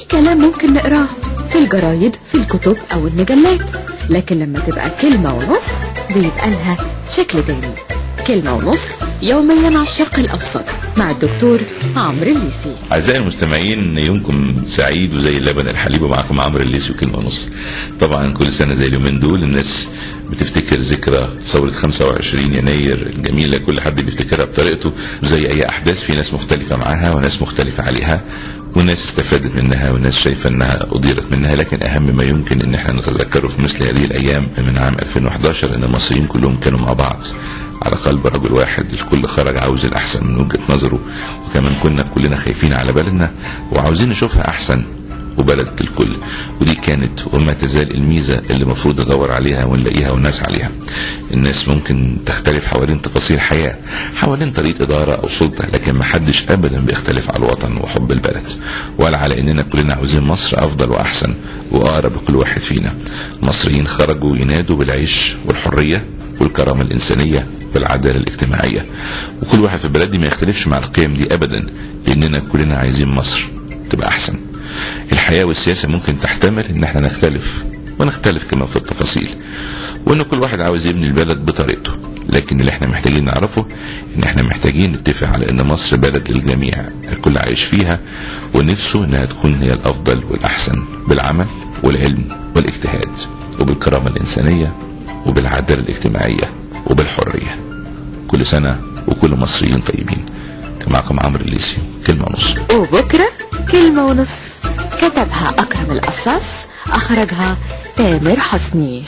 كلام ممكن نقراه في الجرايد في الكتب أو المجلات لكن لما تبقى كلمة ونص بيبقى لها شكل تاني كلمة ونص يوميا على الشرق الأوسط مع الدكتور عمرو الليسي أعزائي المستمعين يومكم سعيد وزي اللبن الحليب ومعكم عمرو الليسي وكلمة ونص طبعا كل سنة زي اليومين دول الناس بتفتكر ذكرى ثورة 25 يناير الجميلة كل حد بيفتكرها بطريقته زي أي أحداث في ناس مختلفة معاها وناس مختلفة عليها والناس استفادت منها والناس شايفة انها اضيرت منها لكن اهم ما يمكن ان احنا نتذكره في مثل هذه الايام من عام 2011 ان المصريين كلهم كانوا مع بعض على قلب رجل واحد الكل خرج عاوز الاحسن من وجهة نظره وكمان كنا كلنا خايفين على بلدنا وعاوزين نشوفها احسن وبلد الكل ودي كانت وما تزال الميزة اللي المفروض ندور عليها ونلاقيها والناس عليها الناس ممكن تختلف حوالين تفاصيل حياة حوالين طريقة إدارة أو سلطة لكن ما حدش أبدا بيختلف على الوطن وحب البلد ولا على إننا كلنا عاوزين مصر أفضل وأحسن وأقرب لكل واحد فينا المصريين خرجوا ينادوا بالعيش والحرية والكرامة الإنسانية والعدالة الاجتماعية وكل واحد في البلد دي ما يختلفش مع القيم دي أبدا لأننا كلنا عايزين مصر تبقى أحسن الحياة والسياسة ممكن تحتمل ان احنا نختلف ونختلف كمان في التفاصيل وان كل واحد عاوز يبني البلد بطريقته لكن اللي احنا محتاجين نعرفه ان احنا محتاجين نتفق على ان مصر بلد للجميع الكل عايش فيها ونفسه انها تكون هي الافضل والاحسن بالعمل والعلم والاجتهاد وبالكرامة الانسانية وبالعدالة الاجتماعية وبالحرية كل سنة وكل مصريين طيبين كان معكم عمرو الليسي كلمة ونص وبكرة كلمة ونص كتبها أكرم القصاص أخرجها تامر حسني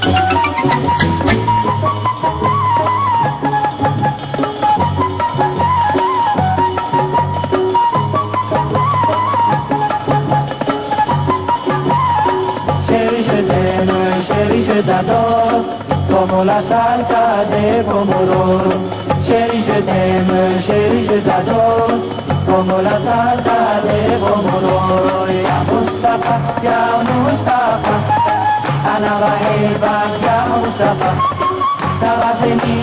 Chéri, je t'aime, chéri, je t'adore, comme la salsa des pomodos. Chéri, je t'aime, chéri, je t'adore, comme la salsa des pomodos. Ya Mustafa, ya Mustafa, أنا بحبك يا مصطفى تغسلني